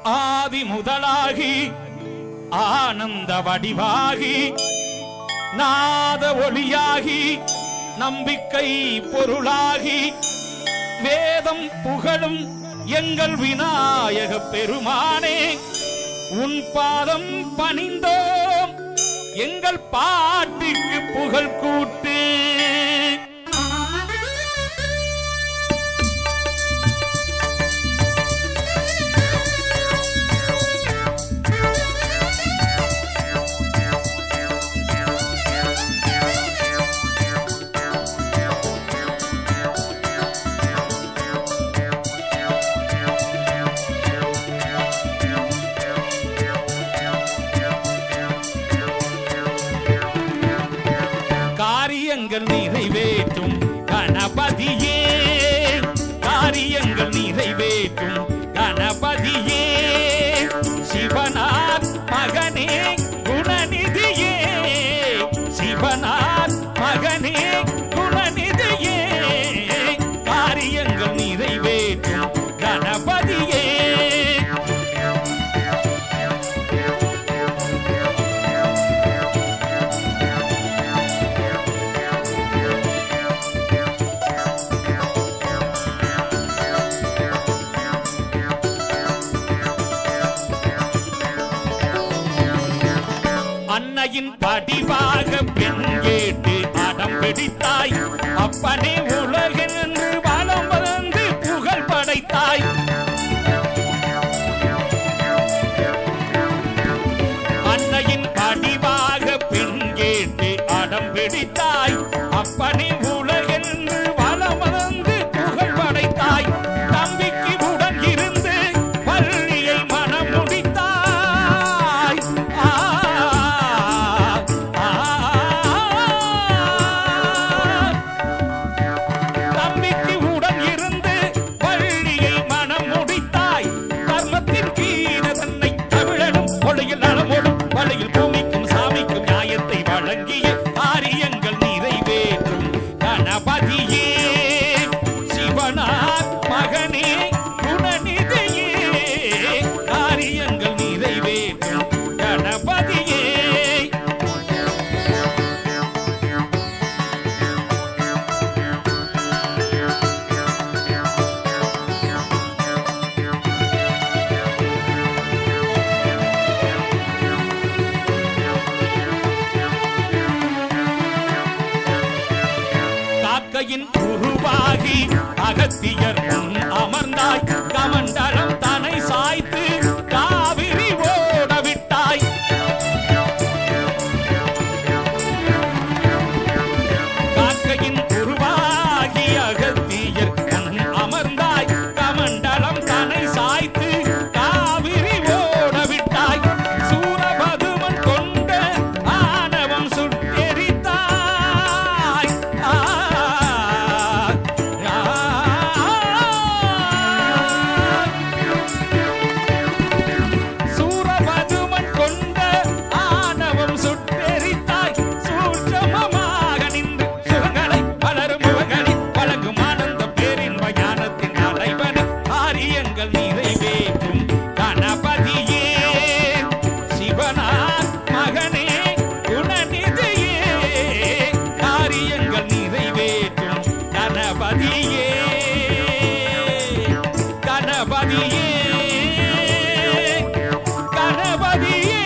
ஆதி முதலாகி ஆனந்த வடிவாகி நாத ஒளியாகி நம்பிக்கை பொருளாகி வேதம் புகழும் எங்கள் விநாயக பெருமானே உன் பாதம் பணிந்தோம் எங்கள் பாட்டுக்கு புகழ் கூட்டு காரியங்கள் நிறைவேற்றும் கணபதியே காரியங்கள் நிறைவேற்றும் கணபதியே சிவனார் மகனே குணநிதியே சிவனார் மகனே குணநிதியே காரியங்கள் நிறைவேற்றும் கணபதியே அன்னையின் படிவாக பெண் கேட்டு அடம் பிடித்தாய் அப்பனே உலகென்று வலம் வந்து புகழ் படைத்தாய் அன்னையின் படிவாக பெண் கேட்டு அடம் பிடித்தாய் அப்பனே உலகென்று வலம் வந்து புகழ் படைத்தாய் தம்பிக்கு உடன் இருந்து பள்ளியை மனம் முடித்தாய் ஆ, ஆ, தம்பிக்கு உடன் இருந்து பள்ளியை மனம் முடித்தாய் தர்மத்தின் கீழ தன்னை தமிழனும் ஒளியில் நலமோடும் வழியில் பூமிக்கும் சாமிக்கும் நியாயத்தை வழங்கிய காரியங்கள் நிறைவேற்றும் கணபதியே சிவனார் மகனே குணநிதியே காரியங்கள் நிறைவேற்றும் கணபதியே காக்கையின் உருவாகி அகத்தியர் முன் அமர்ந்தாய் கமண்டலம் தனை சாய்த்து காவிரி ஓட விட்டாய் காக்கையின் உருவாகி அகத்தியர் முன் அமர்ந்தாய் கமண்டலம் தனை சாய்த்து காவிரி ஓட விட்டாய் சூரபதுமன் கொண்ட ஆணவம் சுட்டெரித்தாய் ஆ, ஆ, சூரபதுமன் கொண்ட ஆணவம் சுட்டெரித்தாய் சூட்சமமாக நின்று சுகங்களை வளரும் முகங்களில் வழங்கும் ஆனந்த பேரின் ஞானத்தின் தலைவன் காரியங்கள் நிறைவேற்றும் கணபதியே சிவனார் மகனே குணநிதியே காரியங்கள் நிறைவேற்றும் கணபதியே கணபதியே கணபதியே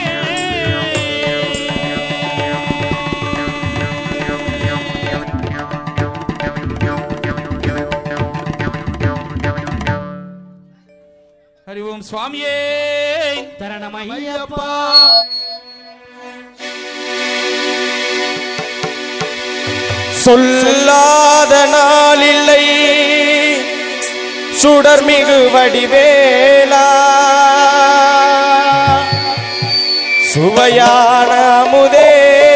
ஹரி ஓம் சுவாமியே தரணமையப்பா சொல்லாத நாளில்லை சுடர்மிகு வடிவேலா சுவையான முதே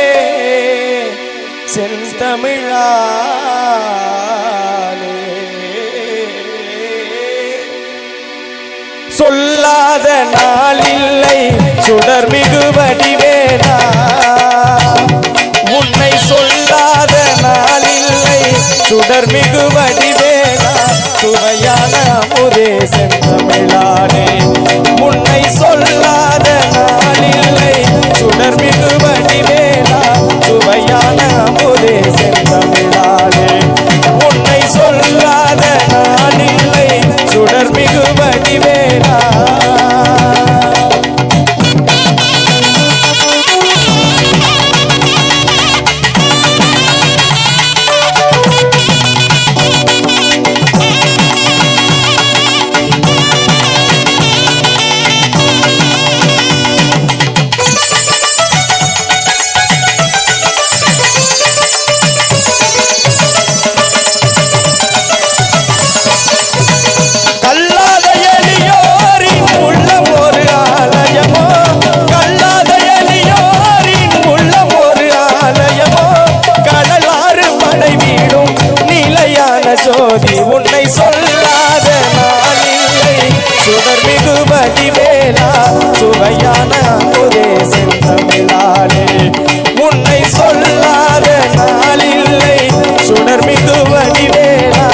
செந்தமிழானே சொல்லாத நாளில்லை சுடர்மிகு வடிவேலா உன்னை சொல்லாத நாளில்லை சுடர்மிகு வடிவேலா சுவையான அமுதே செந்தமிழானே உன்னை வடிவேலா கல்லாத எளியோரின் உள்ளம் ஒரு ஆலயமோ கல்லாத எளியோரின் உள்ளம் ஒரு ஆலயமோ கடலாறு மழை வீடும் நிலையான ஜோதி உன்னை சொல்லாத நாளில்லை சுடர் மிகு வடிவேலா சுவையான அமுதே செந்தமிழாலே உன்னை சொல்லாத நாளில்லை சுடர் மிகு வடிவேலா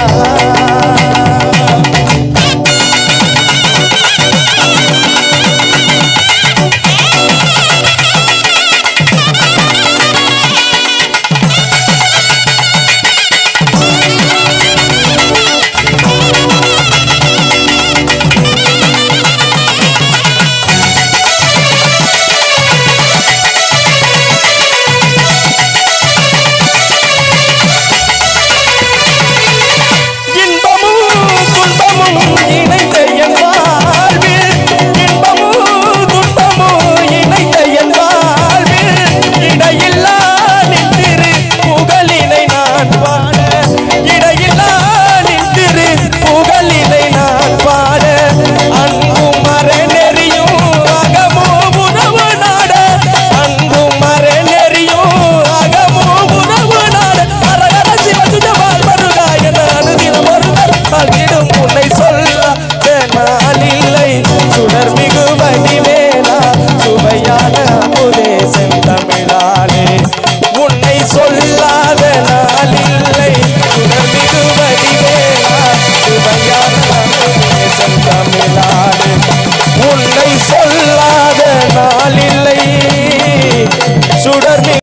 இன்பமும் துன்பமும் இணைந்த என் வாழ்வில் இன்பமும் துன்பமும் இணைந்த என் வாழ்வில் இடையில்லா நின்றிரு புகழினை நான் பாட இடையில்லா நின்றிரு புகழினை நான் பாட அன்பும் மரநெறியும் அகமோ உணவு நாட அன்பும் மரநெறியும் அகமோ உணவு நாட அரகர சிவசுஜ வாழ்வருகா என அனுதினம் ஒருவர் பகிடும் உன்னை சொல்ல நாளில்லை சுடர் மிகு வடிவேலா சுவையான அமுதே செந்தமிழாலே உன்னை சொல்லாத நாளில்லை சுடர் மிகு வடிவேலா சுவையான அமுதே செந்தமிழாலே உன்னை சொல்லாத நாளில்லை சுடர் மிகு